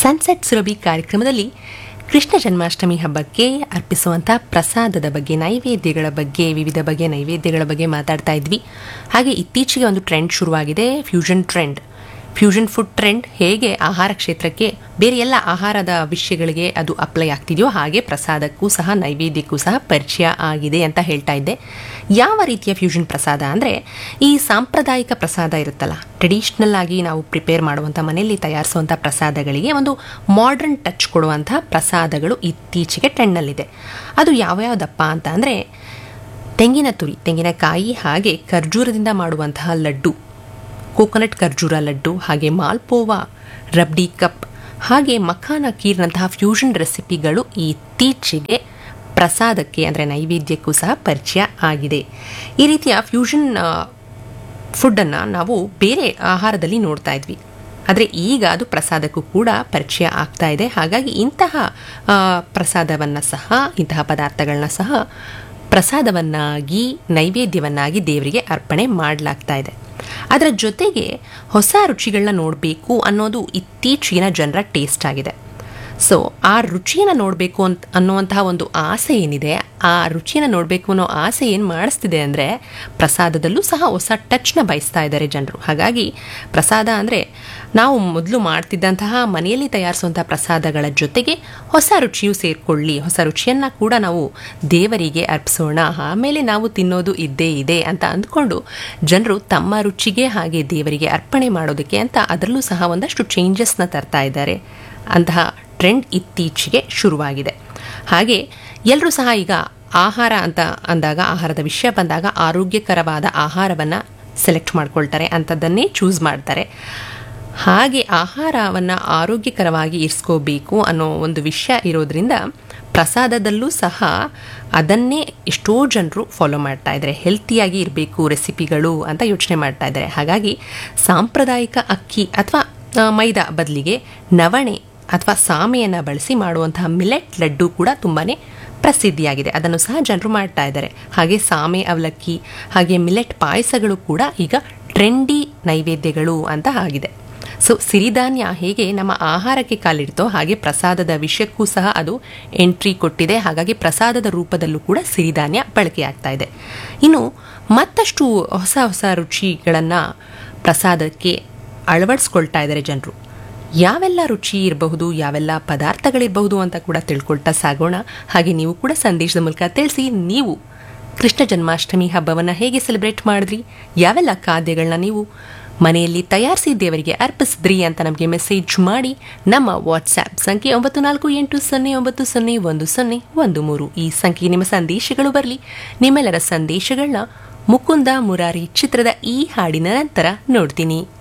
sunset Surabhi ಕಾರ್ಯಕ್ರಮದಲ್ಲಿ ಕೃಷ್ಣ ಜನ್ಮಾಷ್ಟಮಿ ಹಬ್ಬಕ್ಕೆ ಅರ್ಪಿಸುವಂಥ ಪ್ರಸಾದದ ಬಗ್ಗೆ ನೈವೇದ್ಯಗಳ ಬಗ್ಗೆ ವಿವಿಧ ಬಗೆಯ ನೈವೇದ್ಯಗಳ ಬಗ್ಗೆ ಮಾತಾಡ್ತಾ ಇದ್ವಿ ಹಾಗೆ ಇತ್ತೀಚೆಗೆ ಒಂದು ಟ್ರೆಂಡ್ ಶುರುವಾಗಿದೆ fusion trend fusion food trend ಹೇಗೆ ಆಹಾರ ಕ್ಷೇತ್ರಕ್ಕೆ ಬೇರೆ ಎಲ್ಲ ಆಹಾರದ ವಿಷಯಗಳಿಗೆ ಅದು ಅಪ್ಲೈ ಆಗ್ತಿದೆಯೋ ಹಾಗೆ ಪ್ರಸಾದಕ್ಕೂ ಸಹ ನೈವೇದ್ಯಕ್ಕೂ ಸಹ ಪರಿಚಯ ಆಗಿದೆ ಅಂತ ಹೇಳ್ತಾ ಇದ್ದೆ ಯಾವ ರೀತಿಯ ಫ್ಯೂಷನ್ ಪ್ರಸಾದ ಅಂದರೆ ಈ ಸಾಂಪ್ರದಾಯಿಕ ಪ್ರಸಾದ ಇರುತ್ತಲ್ಲ ಟ್ರೆಡಿಷ್ನಲ್ ಆಗಿ ನಾವು ಪ್ರಿಪೇರ್ ಮಾಡುವಂಥ ಮನೆಯಲ್ಲಿ ತಯಾರಿಸುವಂಥ ಪ್ರಸಾದಗಳಿಗೆ ಒಂದು ಮಾಡರ್ನ್ ಟಚ್ ಕೊಡುವಂಥ ಪ್ರಸಾದಗಳು ಇತ್ತೀಚೆಗೆ ಟ್ರೆಂಡ್ನಲ್ಲಿದೆ ಅದು ಯಾವ್ಯಾವುದಪ್ಪ ಅಂತ ಅಂದರೆ ತೆಂಗಿನ ತುರಿ ತೆಂಗಿನಕಾಯಿ ಹಾಗೆ ಖರ್ಜೂರದಿಂದ ಮಾಡುವಂತಹ ಲಡ್ಡು ಕೋಕೋನಟ್ ಖರ್ಜೂರ ಲಡ್ಡು ಹಾಗೆ ಮಾಲ್ಪೋವಾ ರಬ್ಡಿ ಕಪ್ ಹಾಗೆ ಮಖಾನ ಕೀರ್ನಂತಹ ಫ್ಯೂಷನ್ ರೆಸಿಪಿಗಳು ಇತ್ತೀಚೆಗೆ ಪ್ರಸಾದಕ್ಕೆ ಅಂದರೆ ನೈವೇದ್ಯಕ್ಕೂ ಸಹ ಪರಿಚಯ ಆಗಿದೆ ಈ ರೀತಿಯ ಫ್ಯೂಷನ್ ಫುಡ್ಡನ್ನು ನಾವು ಬೇರೆ ಆಹಾರದಲ್ಲಿ ನೋಡ್ತಾ ಇದ್ವಿ ಆದರೆ ಈಗ ಅದು ಪ್ರಸಾದಕ್ಕೂ ಕೂಡ ಪರಿಚಯ ಆಗ್ತಾ ಇದೆ ಹಾಗಾಗಿ ಇಂತಹ ಪ್ರಸಾದವನ್ನು ಸಹ ಇಂತಹ ಪದಾರ್ಥಗಳನ್ನ ಸಹ ಪ್ರಸಾದವನ್ನಾಗಿ ನೈವೇದ್ಯವನ್ನಾಗಿ ದೇವರಿಗೆ ಅರ್ಪಣೆ ಮಾಡಲಾಗ್ತಾ ಇದೆ ಅದರ ಜೊತೆಗೆ ಹೊಸ ರುಚಿಗಳನ್ನ ನೋಡಬೇಕು ಅನ್ನೋದು ಇತ್ತೀಚಿನ ಜನರ ಟೇಸ್ಟ್ ಆಗಿದೆ ಸೊ ಆ ರುಚಿಯನ್ನು ನೋಡಬೇಕು ಅಂತ ಅನ್ನುವಂತಹ ಒಂದು ಆಸೆ ಏನಿದೆ ಆ ರುಚಿಯನ್ನು ನೋಡಬೇಕು ಅನ್ನೋ ಆಸೆ ಏನು ಮಾಡಿಸ್ತಿದೆ ಅಂದರೆ ಪ್ರಸಾದದಲ್ಲೂ ಸಹ ಹೊಸ ಟಚ್ನ ಬಯಸ್ತಾ ಇದ್ದಾರೆ ಜನರು ಹಾಗಾಗಿ ಪ್ರಸಾದ ಅಂದರೆ ನಾವು ಮೊದಲು ಮಾಡ್ತಿದ್ದಂತಹ ಮನೆಯಲ್ಲಿ ತಯಾರಿಸುವಂಥ ಪ್ರಸಾದಗಳ ಜೊತೆಗೆ ಹೊಸ ರುಚಿಯು ಸೇರಿಕೊಳ್ಳಿ ಹೊಸ ರುಚಿಯನ್ನು ಕೂಡ ನಾವು ದೇವರಿಗೆ ಅರ್ಪಿಸೋಣ ಆಮೇಲೆ ನಾವು ತಿನ್ನೋದು ಇದ್ದೇ ಇದೆ ಅಂತ ಅಂದ್ಕೊಂಡು ಜನರು ತಮ್ಮ ರುಚಿಗೆ ಹಾಗೆ ದೇವರಿಗೆ ಅರ್ಪಣೆ ಮಾಡೋದಕ್ಕೆ ಅಂತ ಅದರಲ್ಲೂ ಸಹ ಒಂದಷ್ಟು ಚೇಂಜಸ್ನ ತರ್ತಾ ಇದ್ದಾರೆ ಅಂತಹ ಟ್ರೆಂಡ್ ಇತ್ತೀಚೆಗೆ ಶುರುವಾಗಿದೆ ಹಾಗೆ ಎಲ್ಲರೂ ಸಹ ಈಗ ಆಹಾರ ಅಂತ ಅಂದಾಗ ಆಹಾರದ ವಿಷಯ ಬಂದಾಗ ಆರೋಗ್ಯಕರವಾದ ಆಹಾರವನ್ನು ಸೆಲೆಕ್ಟ್ ಮಾಡ್ಕೊಳ್ತಾರೆ ಅಂಥದ್ದನ್ನೇ ಚೂಸ್ ಮಾಡ್ತಾರೆ ಹಾಗೆ ಆಹಾರವನ್ನು ಆರೋಗ್ಯಕರವಾಗಿ ಇರಿಸ್ಕೋಬೇಕು ಅನ್ನೋ ಒಂದು ವಿಷಯ ಇರೋದ್ರಿಂದ ಪ್ರಸಾದದಲ್ಲೂ ಸಹ ಅದನ್ನೇ ಎಷ್ಟೋ ಜನರು ಫಾಲೋ ಮಾಡ್ತಾ ಇದ್ದಾರೆ ಹೆಲ್ತಿಯಾಗಿ ಇರಬೇಕು ರೆಸಿಪಿಗಳು ಅಂತ ಯೋಚನೆ ಮಾಡ್ತಾ ಇದ್ದಾರೆ ಹಾಗಾಗಿ ಸಾಂಪ್ರದಾಯಿಕ ಅಕ್ಕಿ ಅಥವಾ ಮೈದಾ ಬದಲಿಗೆ ನವಣೆ ಅಥವಾ ಸಾಮೆಯನ್ನು ಬಳಸಿ ಮಾಡುವಂತಹ ಮಿಲೆಟ್ ಲಡ್ಡು ಕೂಡ ತುಂಬಾ ಪ್ರಸಿದ್ಧಿಯಾಗಿದೆ ಅದನ್ನು ಸಹ ಜನರು ಮಾಡ್ತಾ ಇದ್ದಾರೆ ಹಾಗೆ ಸಾಮೆ ಅವಲಕ್ಕಿ ಹಾಗೆ ಮಿಲೆಟ್ ಪಾಯಸಗಳು ಕೂಡ ಈಗ ಟ್ರೆಂಡಿ ನೈವೇದ್ಯಗಳು ಅಂತ ಆಗಿದೆ ಸೊ ಸಿರಿಧಾನ್ಯ ಹೇಗೆ ನಮ್ಮ ಆಹಾರಕ್ಕೆ ಕಾಲಿಡ್ತೋ ಹಾಗೆ ಪ್ರಸಾದದ ವಿಷಯಕ್ಕೂ ಸಹ ಅದು ಎಂಟ್ರಿ ಕೊಟ್ಟಿದೆ ಹಾಗಾಗಿ ಪ್ರಸಾದದ ರೂಪದಲ್ಲೂ ಕೂಡ ಸಿರಿಧಾನ್ಯ ಬಳಕೆಯಾಗ್ತಾ ಇದೆ ಇನ್ನು ಮತ್ತಷ್ಟು ಹೊಸ ಹೊಸ ರುಚಿಗಳನ್ನು ಪ್ರಸಾದಕ್ಕೆ ಅಳವಡಿಸ್ಕೊಳ್ತಾ ಇದ್ದಾರೆ ಜನರು ಯಾವೆಲ್ಲ ರುಚಿ ಇರಬಹುದು ಯಾವೆಲ್ಲ ಪದಾರ್ಥಗಳಿರಬಹುದು ಅಂತ ಕೂಡ ತಿಳ್ಕೊಳ್ತಾ ಸಾಗೋಣ ಹಾಗೆ ನೀವು ಕೂಡ ಸಂದೇಶದ ಮೂಲಕ ತಿಳಿಸಿ ನೀವು ಕೃಷ್ಣ ಜನ್ಮಾಷ್ಟಮಿ ಹಬ್ಬವನ್ನು ಹೇಗೆ ಸೆಲೆಬ್ರೇಟ್ ಮಾಡಿದ್ರಿ ಯಾವೆಲ್ಲ ಖಾದ್ಯಗಳನ್ನ ನೀವು ಮನೆಯಲ್ಲಿ ತಯಾರಿಸಿ ದೇವರಿಗೆ ಅರ್ಪಿಸಿದ್ರಿ ಅಂತ ನಮಗೆ ಮೆಸೇಜ್ ಮಾಡಿ ನಮ್ಮ ವಾಟ್ಸ್ಆ್ಯಪ್ ಸಂಖ್ಯೆ ಒಂಬತ್ತು ನಾಲ್ಕು ಎಂಟು ಸೊನ್ನೆ ಒಂಬತ್ತು ಸೊನ್ನೆ ಒಂದು ಸೊನ್ನೆ ಒಂದು ಮೂರು ಈ ಸಂಖ್ಯೆ ನಿಮ್ಮ ಸಂದೇಶಗಳು ಬರಲಿ ನಿಮ್ಮೆಲ್ಲರ ಸಂದೇಶಗಳನ್ನ ಮುಕುಂದ ಮುರಾರಿ ಚಿತ್ರದ ಈ ಹಾಡಿನ ನಂತರ ನೋಡ್ತೀನಿ